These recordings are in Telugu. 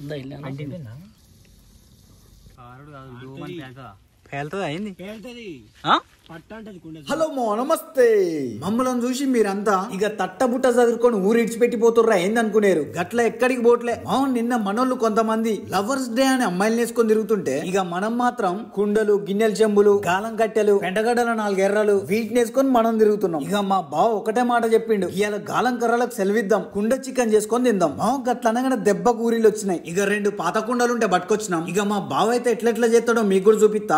ఉందా ఇల్లు పేలుతుంది అయింది హలో మో నమస్తే మమ్మల్ని చూసి మీరంతా ఇక తట్టబుట్ట చదువుకొని ఊరు ఇడిచిపెట్టిపోతుర్రా ఏందనుకునేరు గట్ల ఎక్కడికి పోట్లే అవును నిన్న మనోళ్ళు కొంతమంది లవర్స్ డే అని అమ్మాయిలు వేసుకొని తిరుగుతుంటే ఇక మనం మాత్రం కుండలు గిన్నెల చెంబులు గాలం కట్టెలు పెంటగడ్డల నాలుగు ఎర్రలు వీటిని వేసుకొని మనం తిరుగుతున్నాం ఇక మా బావ ఒకటే మాట చెప్పిండు ఇవాళ గాలం కర్రలకు సెలవిద్దాం కుండ చికెన్ చేసుకొని తిందాం మా గట్ల అనగానే దెబ్బ కూరీలు వచ్చినాయి ఇక రెండు పాత కుండలు ఉంటే పట్టుకొచ్చినాం ఇక మా బావ అయితే ఎట్లెట్లా చేస్తాడో మీకు కూడా చూపిస్తా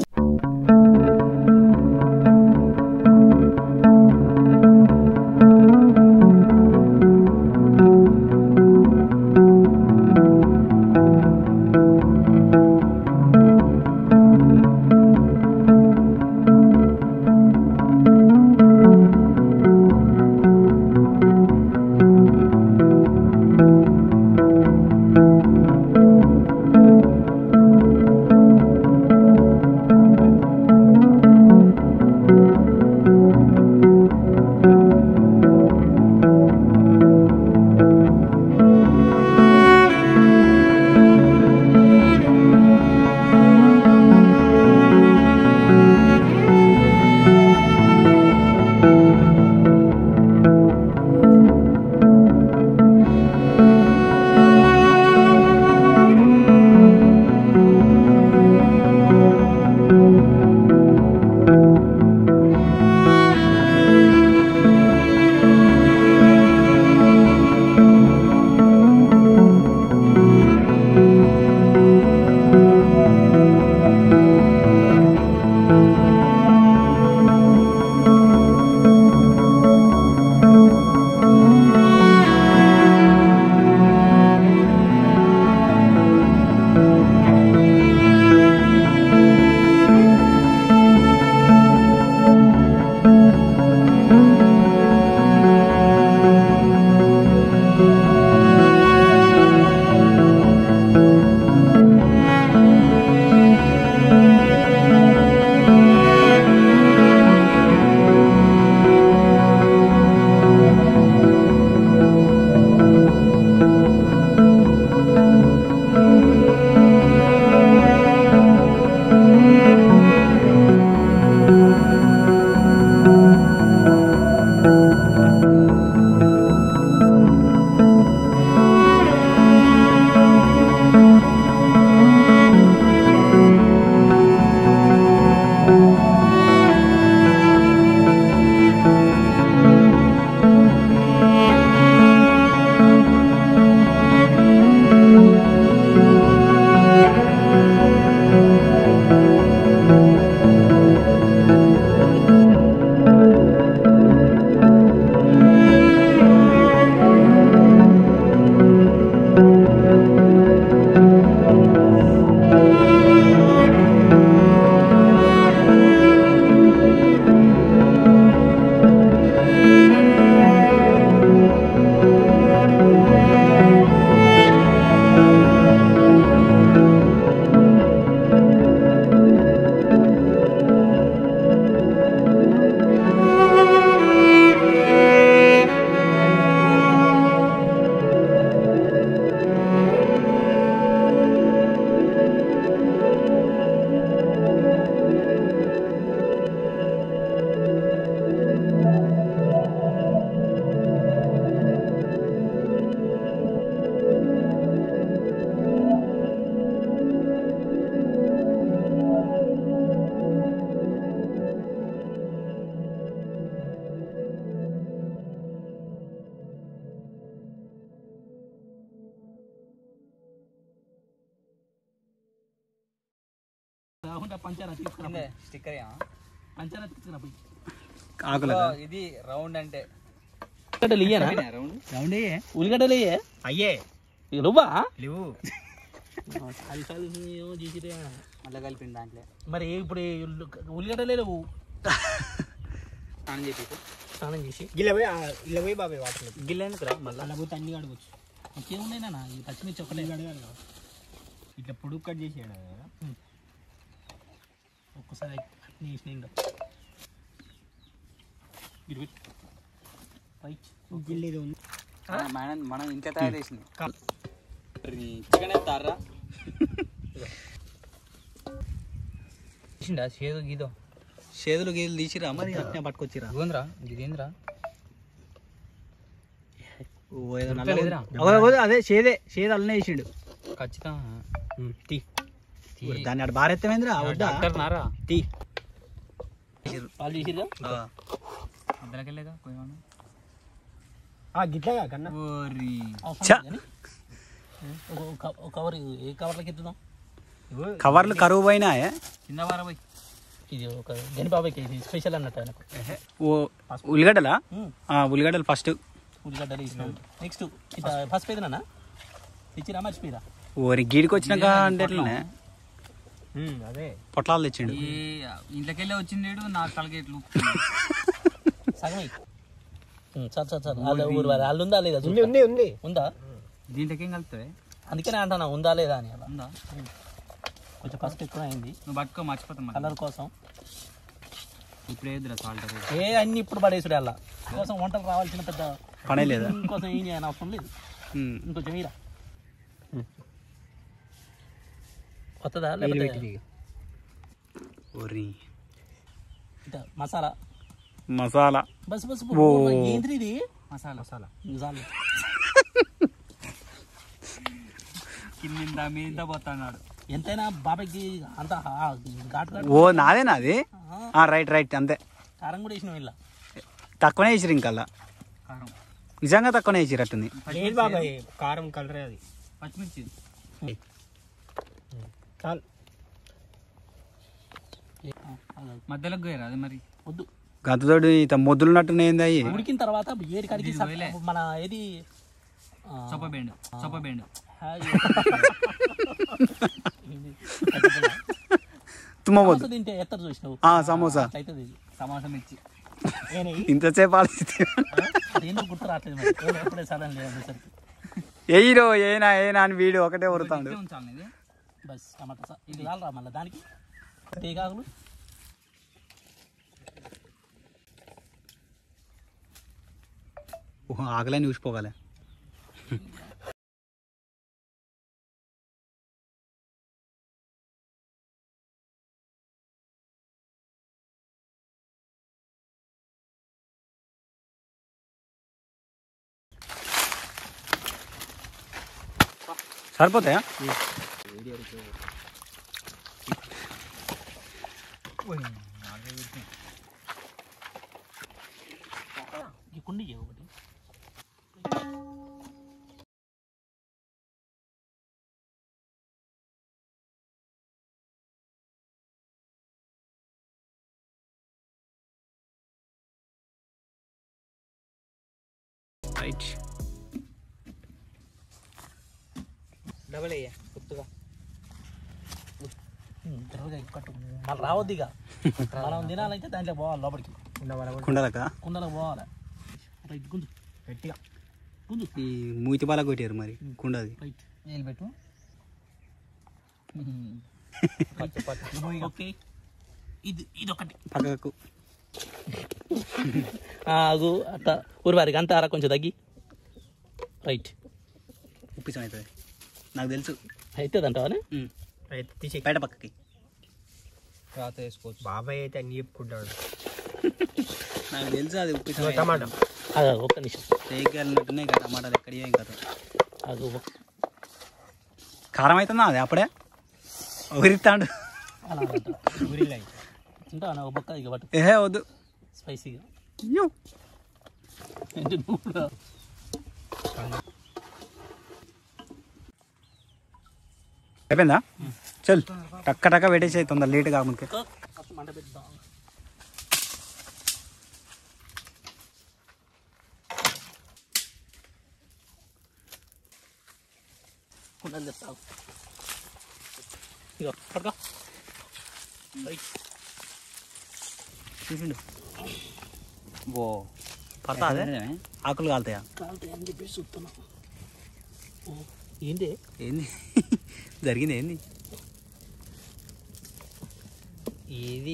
పంచారా తీసుకురా స్టిక్కర్ పంచారా తీసుకురా పోయి ఆకుల ఇది రౌండ్ అంటే ఉల్లిగడ్డలు ఇయ్యనా రౌండ్ రౌండ్ ఉల్లిగడ్డలు ఇయ్యే అయ్యే ఇక నువ్వా లేవు అది కాదు ఏమో చేసిరే మళ్ళీ కలిపింది దాంట్లో మరి ఇప్పుడు ఈ ఉల్లి- ఉల్లిగడ్డలే లేవు స్నానం చేసి స్నానం చేసి గిల్ల పోయి ఇల్ల పోయి బాబాయ్ వాటర్ గిన్నె ఎందుకు రా మళ్ళీ అలా పోతే అన్ని అడగచ్చు ఇంకేమున్నాయి నాన్న ఈ పచ్చిమిర్చి ఒకటే ఇట్లా పొడుగు కట్ చేసాడు ఒక్కసారి అన్ని వేసినాయి ఇంకా ఇటు పెట్టు. పై గిల్లేది ఉంది మనం మనం ఇంట్లో తయారు చేసింది చికెన్ ఎత్తారా తీసిండా చేదు గీదో చేతులు గీతులు తీసిరా మరి అట్నే పట్టుకొచ్చిరా ఇదిగోందిరా ఇదేంద్రా ఓ ఏదో నల్ల ఉడకలేదురా? అగో, అగో, అదే చేదే చేదు అల్లనే వేసిండు ఖచ్చితంగా తీ దాన్ని అటు బారెత్తమేంద్రా వద్దా డాక్టర్ నారా తీ వాళ్ళు చేసిర్రా ఆ. అద్దరికెళ్ళేగా పోయాను గిట్లగా కన్నా ఓరి చ. ఒక కవర్ ఏ కవర్లకి ఎత్తుదాం కవర్లు కరువు పోయినా కింద వారా పోయి ఇది ఒక గనిబాబాయ్కి ఇది స్పెషల్ అన్నట్టు ఆయనకు ఓ ఉల్లిగడ్డలా ఉమ్. ఆ, ఉల్లిగడ్డలు ఫస్ట్ ఉల్లిగడ్డలు ఇచ్చినాం నెక్స్ట్ ఇట్లా ఫస్ట్ ఏదన్నా ఇచ్చిరా మర్చిపోయిరా ఓరి గీడికి వచ్చినాక అంటే ఎట్లనే అదే పొట్లాలు తెచ్చిండు ఈ ఇంట్లోకెళ్ళి వచ్చిండేడు నా తలకెట్లు సగం ఇయ్యి. ఉమ్, చాలు చాలు చాలు వాళ్ళ ఊరు వారి వాళ్ళు ఉందా లేదా ఉంది ఉంది ఉంది ఉందా దీంట్లోకి ఏం కలుపుతావే అందుకనే అంటానా ఉందా లేదా అని అలా ఉందా కొంచెం ఫస్ట్ ఎక్కువ అయింది నువ్వు పట్టుకో మర్చిపోతాం మళ్ళీ కలర్ కోసం ఇప్పుడు ఏదిరా సాల్ట్ ఏ అన్ని ఇప్పుడు పడేసుడు అలా కోసం వంటలు రావాల్సిన పెద్ద పనే లేదా కోసం ఏం చేయని అవసరం లేదు ఉమ్. ఇంకొంచెం మీరా కొత్తదా లేకపోతే ఓరి ఇట్లా మసాలా మసాలా బస్ బస్ ఓ. ఏంటి ఇది మసాలా మసాలా చాలు కింద మీద పోతున్నాడు ఎంతైనా బాబాయ్కి అంత ఆ, ఘాటు ఘాటు ఓ నాదే నాది ఆ, రైట్ రైట్ అంతే కారం కూడా వేసినాం ఇలా తక్కువనే వేసిరు ఇంకల్లా కారం నిజంగా తక్కువనే వేసిరట్టుంది లేదు బాబాయ్ కారం కలరే అది పచ్చిమిర్చి చాలు మధ్యలోకి పోయారు అది మరి వద్దు గంతతోటి ఇంత మొద్దులున్నట్టునే ఏంది అయ్యి ఉడికిన తర్వాత ఏడి కాడికి ఇది సక్- పోయలే. మన ఏది ఆ, చొప్ప బెండు చొప్ప బెండు హాయ్. ఇది తుమ్మవద్దు సమోసా తింటే ఎత్తరు చూసినావు ఆ, సమోసా అవుతుంది సమాసం మిర్చి ఇంతసేపు ఆలోచిస్తే అదేంటో గుర్తు రావట్లేదు మరి ఏదో ఎప్పుడే సడన్ లేదు అనేసరికి ఎయ్యిరో ఏనా ఏనా అని వీడు ఒకటే ఉరుతాడు ఇదే ఉంచాలి ఇది బస్ టమాటా సా ఇది రాలరా మళ్ళీ దానికి తేగాకులు ఓహో, ఆకలే చూసిపోగలే సరిపోతాయా ఈ కుండి ఇయ్యి ఒకటి రైట్ డబల్ అయ్యా కొత్తగా ఉమ్, త్వరగా ఎక్కువ కట్టు మళ్ళీ రావద్దు ఇక మనం తినాలంటే దాంట్లో పోవాలి లోపలికి కుండలక కుండలకు పోవాలి రైట్ గుంజు గట్టిగా గుంజు ఈ మూతి బాల కొట్టారు మరి కుండది రైట్ నీళ్ళు పెట్టు ఓకే ఇది ఇది ఒకటి పక్కకు ఆగు అట్ట ఊరివారికి అంత అర కొంచెం తగ్గి రైట్ ఉప్పిసం అవుతుంది నాకు తెలుసు అవుతుంది అంటావా ఉమ్. బయట పక్కకి రాత వేసుకోవచ్చు బాబాయ్ అయితే అన్ని చెప్పుకుంటాడు నాకు తెలుసు అది ఉప్పిసం టమాటా అదే ఒక్క నిమిషం తేగలినట్టున్నాయి కదా టమాటాలు ఎక్కడియో ఇంకా అగు ఒక్క- కారం అవుతుందా అది అప్పుడే ఊరిస్తాడు అలా అంట ఊరిలో ఉంటావా ఒక బొక్క ఇక పట్టు ఏహే వద్దు స్పైసీగా అయ్యో. ఏంటి నువ్వు కూడా? అయిపోయిందా చల్ టక్క టక్క పెట్టేసి తొందర లేట్ కాకుండా ఫస్ట్ మంట పెట్టుదాం కుండలు తెస్తావు ఇగో పట్టుకో రైట్ చూసిండు ఓ పడతా అదే ఆకులు కాలుతాయా కాలుతాయి అని చెప్పేసి చూస్తున్నా ఓ, ఏంటి ఏంది జరిగింది ఏంది ఇది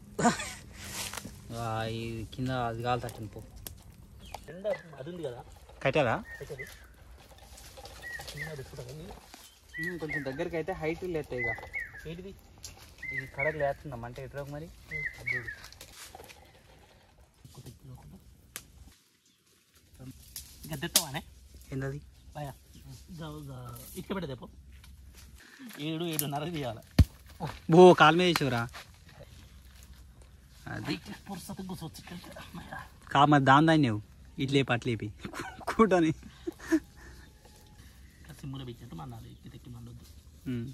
ఆ, ఇది కింద అది కాలుతాటండి పో ఎండ అది ఉంది కదా కట్టారా పెట్టేది. ఉమ్, కొంచెం దగ్గరికి అయితే హైట్ లేస్తాయి ఇక ఏంటిది ఇది కడకు లేస్తుందమ్మా అంటే ఎట్లా మరి అది చూడు. ఇంకా తెస్తావానే ఏందది బాయా ఇక్కడ పెట్టదేపో ఏడు ఏడున్నర తీయాలి బో కాలు మీద వేసావురా అది పురుసతు కూర్చోవచ్చు కా మరి దాని దాన్ని నువ్వు ఇట్లేపి అట్లేపి కూటని సిమ్ములో పెట్టినట్టు మన్నాలి ఎక్కి తెక్కి మండొద్దు ఉమ్.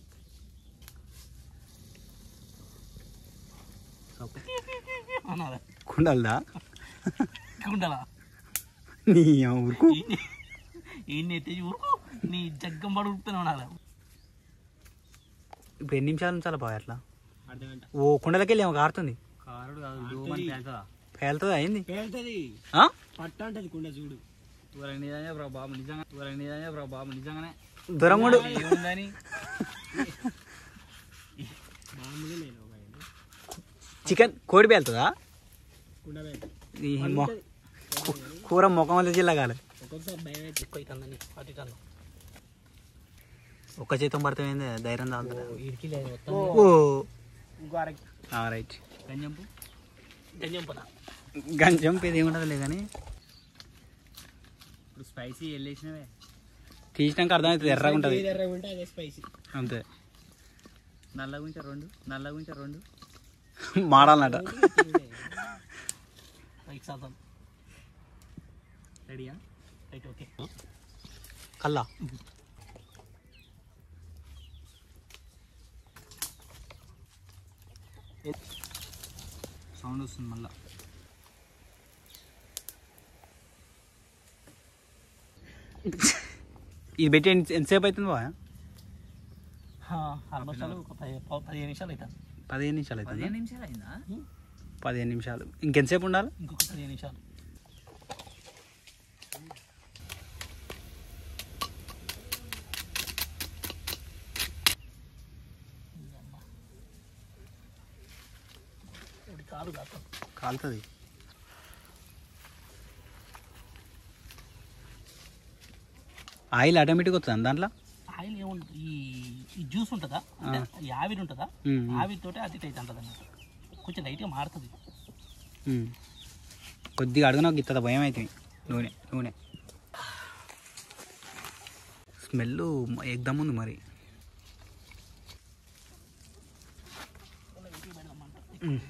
అనాలి కుండలదా ఉండాలా నీ ఊరుకు ఈ నెత్తి ఊరుకు నీ జగ్గం పడి ఉడుకుతూనే ఉండాలి ఇప్పుడు ఎన్ని నిమిషాలు ఉంచాలి బాగా అట్లా ఓ కుండలకి వెళ్ళి ఏమో కారుతుంది కారుడు కాదు దోమని పేలుతుందా పేలుతుందా అయింది పేలుతుంది ఆ? పట్ట అంటది కుండ చూడు ఊరకి నిజంగా బ్రా బాబు నిజంగా ఊరకి నిజంగా బ్రా బాబు నిజంగానే దూరంగుడు ఏముందని చికెన్ కోడి పేలుతుందా ఈ మొ- కూ- కూర ముఖం వల్ల జిల్లగాలి ఒక్కొక్కసారి భయం అయితే ఎక్కువ అవుతుందని అటు ఇటు అన్నాం. ఒక్క చేతం పడితే ధైర్యం తాగుతుందా ఈడికి లేదు మొత్తం ఓ రైట్ గంజంపు గంజంపునా గంజం పేది ఏముండదులే కానీ ఇప్పుడు స్పైసీ వెళ్ళేసినవే తీసినాక అర్థమవుతుంది ఎర్రగా ఉంటుంది ఎర్రగా ఉంటే అదే స్పైసీ అంతే నల్లగా ఉంటే రెండు నల్లగా ఉంటే రెండు మాడాలన్నట పైకి శాతం రెడీయా రైట్ ఓకే కల్లా సౌండ్ వస్తుంది మళ్ళా ఇది పెట్టి ఎంత- ఎంతసేపు అవుతుంది బా ఆల్మోస్ట్ ఒక పది ప- పదిహేను నిమిషాలు అవుతుంది పదిహేను నిమిషాలు అవుతుంది నిమిషాలు అయిందా పదిహేను నిమిషాలు ఇంకెంతసేపు ఉండాలి ఇంకొక పదిహేను నిమిషాలు ఇది కాదు కాదు కాలుతుంది ఆయిల్ ఆటోమేటిక్ వస్తుంది దాంట్లో ఆయిల్ ఏముంటుంది ఈ ఈ జ్యూస్ ఉంటుందా అంటే ఈ ఆవిరి ఉంటుందా మ్మ్. ఆవిరితోటి అది అయితే ఉంటుంది అన్నమాట కొంచెం లైట్గా మారుతుంది ఉమ్. కొద్దిగా అడుగున గిత్తద భయం అవుతుంది నూనె నూనె స్మెల్ ఎగ్దమ్ ఉంది మరి ఉమ్.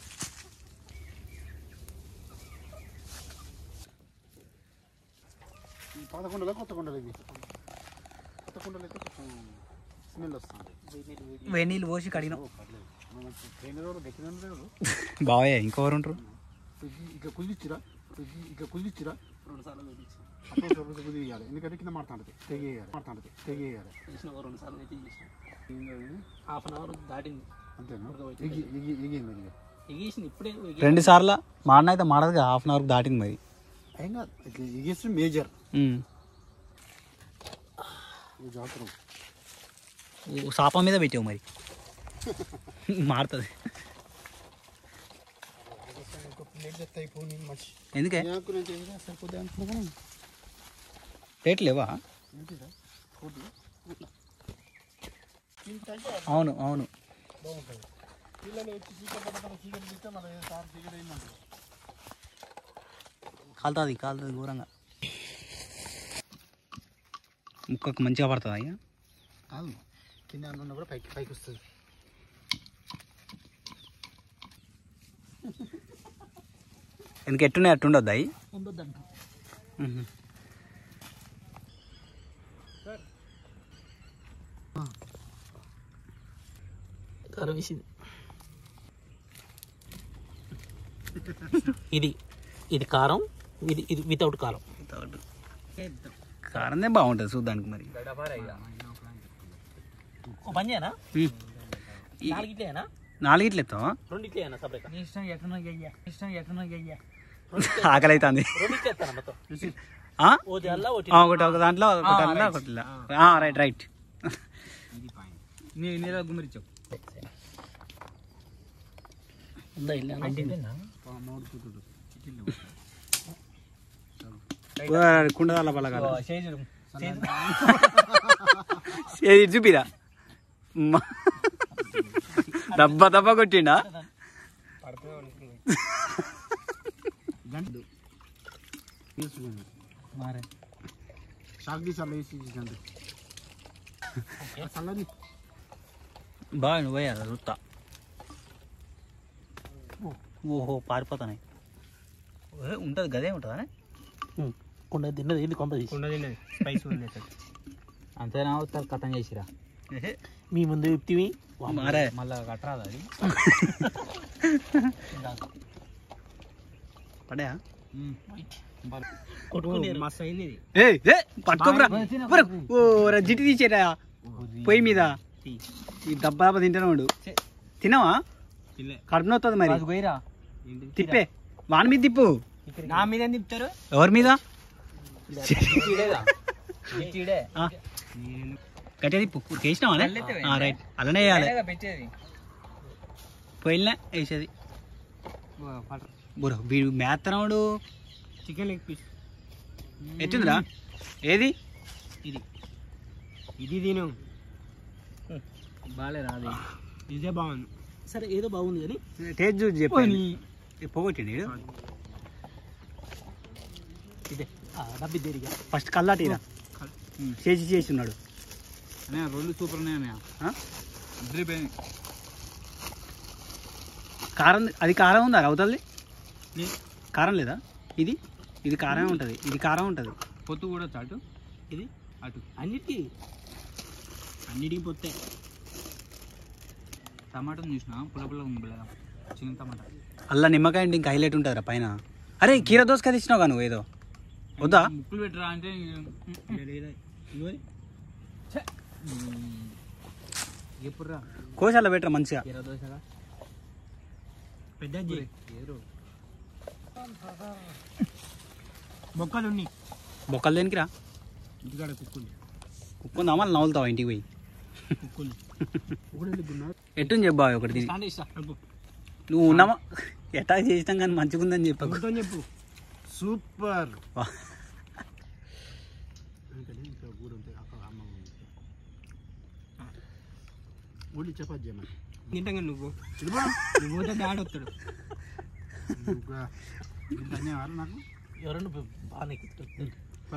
పాత కుండలో కొత్త కుండలు ఇవి కొత్త కుండలు అయితే కొంచెం స్మెల్ వస్తుంది వేడి నీళ్ళు పోసి కడిగినాం పర్లేదు మనం ట్రైన్ రోజులు దక్కిన రోజులు బావయ్య ఇంకెవరు ఉంటారు ఫ్రిడ్జ్ ఇక కుదిచ్చిరా ఫ్రిడ్జ్ ఇక కుదిచ్చిరా రెండు సార్లు చూపించి అప్పుడు సర్వీస్ కుదిరి ఇవ్వాలి ఎందుకంటే కింద మాడుతుంటది తెగేయాలి మాడుతుంటది తెగేయాలి చేసిన ఒక రెండు సార్లు అయితే చేసిన హాఫ్ అన్ అవర్ దాటింది అంతేనా ఎగి ఎగి ఎగింది ఇక ఎగేసింది ఇప్పుడే ఎగి- రెండు సార్లు మాడిన అయితే మాడదు హాఫ్ అన్ అవర్ దాటింది మరి ఏం కాదు ఇట్లా ఎగేసి మేజర్ ఉమ్. జాతర ఓ సాప మీద పెట్టావు మరి మాడుతుంది ఒక ప్లేట్ చెత్త అయిపోయి మంచి ఎందుకే నాకు నేను చేసినా సరిపోద్ది అనుకున్నా కానీ రేట్ లేవా ఏంటిదా ఫుడ్ అవును అవును బాగుంటుంది పిల్లలు వచ్చి చీకటి పడతారు చీకటి తీస్తే మన సార్ చీకటి అయిందంటారు కాలుతుంది కాలుతుంది ఘోరంగా ముక్కకు మంచిగా పడుతుంది అయ్యా కాదు కింద అన్నం కూడా పైకి పైకి వస్తుంది ఎందుకు ఎట్టున్నాయి అట్టు ఉండొద్దు అయ్యి ఉండొద్దంట కారం వేసింది ఇది ఇది కారం ఇది ఇది వితౌట్ కారం కారందే బాగుంటుంది చూడ్డానికి మరి ఓ పని చేయనా ఉమ్. ఈ నాలుగు ఇట్లేనా నాలుగిట్లు ఎత్తావా రెండు ఇట్లేనా సపరేట్ ఇష్టం ఎట్లా అయ్యా ఇష్టం ఎట్లా అయ్యా ఆకలి అవుతుంది రెండు ఇట్లేస్తాను మొత్తం ఆ? ఓటి అల్లా ఓటి ఆ, ఒకటి ఒక దాంట్లో ఒకటి అల్ల, ఒకటి ఇలా. ఆ, రైట్ రైట్ నీళ్ళ గుమ్మరిచ్చావు ఉందా ఇల్లు కుండదాల పలకాల ఏది ఇటు చూపిరా మ- దబ్బ దబ్బ కొట్టిండా గంట మారే షాక్ తీసి అలా వేసి గంట చల్లది బాగా నువ్వు పోయారా చూస్తా ఓహో పారిపోతానే ఏ, ఉంటది గదే ఉంటుందా కొండ తిన్నది ఏంది కొంప తీసి అంతేనా అవుతారు కథం చేసిరా మీ ముందు చెప్తివి మారే మళ్ళా కట్టరాదు అది పడా కొట్టుకుని మస్తు అయింది ఇది ఏయ్ ఏ పట్టుకోరా ఓ రజ్జిటి తీసేరా పొయ్యి మీద ఈ దబ్బ దబ్బ తింటానే ఉండు తినవా కడుపు నొస్తుంది మరి పోయిరా తిప్పే వాని మీద తిప్పు నా మీద ఏం తిప్పుతారు ఎవరి మీద గిట్టిడేదా గిట్టిడే ఆ. గట్టిగా తిప్పు వేసినావా రైట్ అలానే వేయాలి పెట్టేది పొయ్యిలనే వేసేది బుర్ర వీడు మేత్తనవాడు చికెన్ లెగ్ పీస్ ఎట్టిందిరా ఏది ఇది ఇది తిను బాగాలేరా అది ఇదే బాగుంది సరే ఏదో బాగుంది కానీ టేస్ట్ చూసి చెప్పండి పోగొట్టండి వీడు. ఇదే ఆ, డబ్బి దేరిగా ఫస్ట్ కల్లాటిరా చేసి చేసి ఉన్నాడు రెండు సూపర్ ఉన్నాయా ఆ? కారం అది కారం ఉందా అవుతుంది కారం లేదా ఇది ఇది కారం ఉంటుంది ఇది కారం ఉంటుంది పొత్తు కూడా చాటు ఇది అటు అన్నిటికీ అన్నిటికి పొత్తే టమాటా చూసిన పుల్ల పుల్ల ఉంది లేదా చిన్న టమాటా అల్ల నిమ్మకాయ అంటే ఇంకా హైలైట్ ఉంటుందిరా పైన అరే కీర దోసకాయ తెచ్చినావు నువ్వు ఏదో వద్దా ముక్కులు పెట్టరా అంటే ఎప్పుడురా కోశాల పెట్టరా మంచిగా కీర దోశగా పెద్ద మొక్కలు ఉన్నాయి బొక్కలు దేనికిరా ఇంటికాడ కుక్కులు కుక్కుందా మళ్ళీ నవ్వులుతావా ఇంటికి పోయి కుక్కులు ఎట్టుంది చెప్పు బావి ఒకటి తిని. స్టాండ్ ఇస్తా నువ్వు ఉన్నామా ఎట్టా చేసినాం కానీ మంచిగుందని చెప్పకు చెప్పు సూపర్ వా. ఊళ్ళి చపాతి చేయమని తింటాగా నువ్వు నువ్వు పోతే డాడీ వస్తాడు ధన్యవాదాలు నాకు ఎవరన్నా బాగా నెక్కుతారు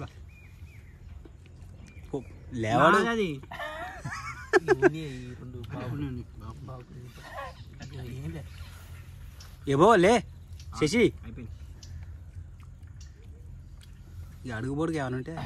పో, లేవాడు అది ఇవన్నీ ఈ రెండు బాగున్నాయి అవునండి, బాబు. బాగున్నాయి ఏం లేదు ఏబో లే శశి అయిపోయింది ఇక అడుగుబోడుకి ఏమైనా ఉంటే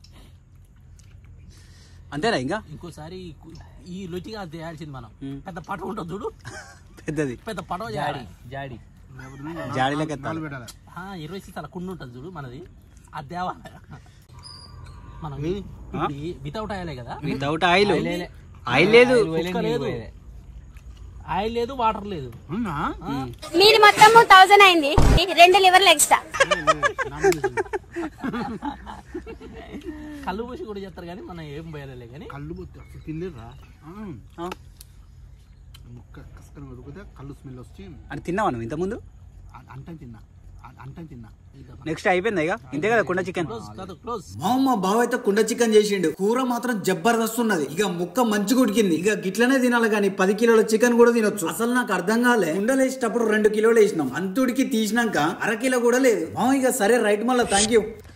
అంతేనా ఇంకా ఇంకోసారి కు- ఈ రుచిగా చేయాల్సింది మనం ఉమ్. పెద్ద పటం ఉంటుంది చూడు పెద్దది పెద్ద పటం చేయాలి జాడి జాడీలోకి ఎత్తాలి నాలుగు పెట్టాలి ఆ, ఇరవై సీసాల కుండ ఉంటుంది చూడు మనది అది తేవాలి మనం వితౌట్ ఆయిలే కదా వితౌట్ ఆయిల్ ఆయిల్ లేదు కుక్క లేదు ఆయిల్ లేదు వాటర్ లేదు అవునా మీది మొత్తం థౌజండ్ అయింది రెండు లివర్లు ఎక్స్ట్రా కళ్ళు పూసి కూడా చేస్తారు కానీ మనం ఏం పోయాలే కానీ కళ్ళు పోతే అసలు తినలేదురా ఆ, ముక్క కసుకొని ఉడికితే కళ్ళు స్మెల్ వచ్చి అని తిన్నావా నువ్వు ఇంతకుముందు అంటం తిన్నా అంటం తిన్నా నెక్స్ట్ అయిపోయింది ఇక ఇంతే కదా కుండ చికెన్ క్లోజ్ కాదు క్లోజ్ మా అమ్మ బావ అయితే కుండ చికెన్ చేసిండు కూర మాత్రం జబర్దస్త్ ఉన్నది ఇక ముక్క మంచిగా ఉడికింది ఇక గిట్లనే తినాలి కానీ పది కిలోల చికెన్ కూడా తినొచ్చు అసలు నాకు అర్థం కాలే కుండలు వేసేటప్పుడు రెండు కిలోలు వేసినాం అంతుడికి తీసినాక అర కిలో కూడా లేదు మా ఇక సరే రైట్ మళ్ళీ థ్యాంక్ యూ